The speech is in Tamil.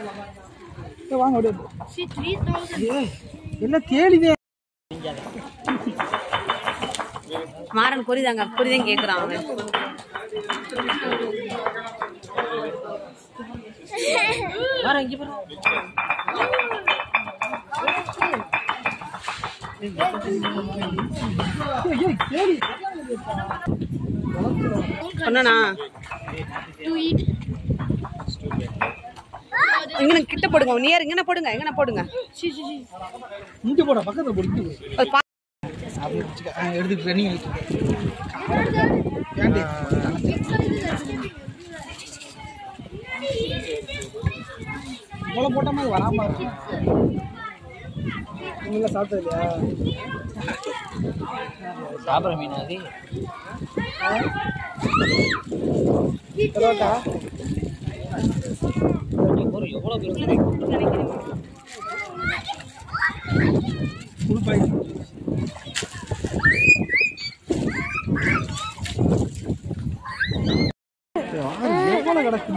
ஏய், வாங்க அப்படியே See, 3000. ஏய், எல்லாம் தேடிவே மாறன் புரியுதாங்க புரியுதான் கேக்குறான் அவன் வர இங்க பாரு சொன்னா To eat. இங்க கிட்ட போடுங்க நியர் இங்கன போடுங்க எங்கன போடுங்க See, see, see. இங்க போட பக்கத்துல போடு இங்க போடு. ஒரு பா- அப்படி வச்சுக்க. ஆ, எடுத்து ரன்னிங் ஆயிட்டு ஏன்டி? இவ்வளவு போட்ட மாதிரி வராம இருக்கு. நீங்க சாப்பிட்டது இல்லையா சாப்பிட்ற மீன் அது பரோட்டா ஒரு எவ்வளோ பேர் உள்பாய் எவ்வளவு கிடக்கு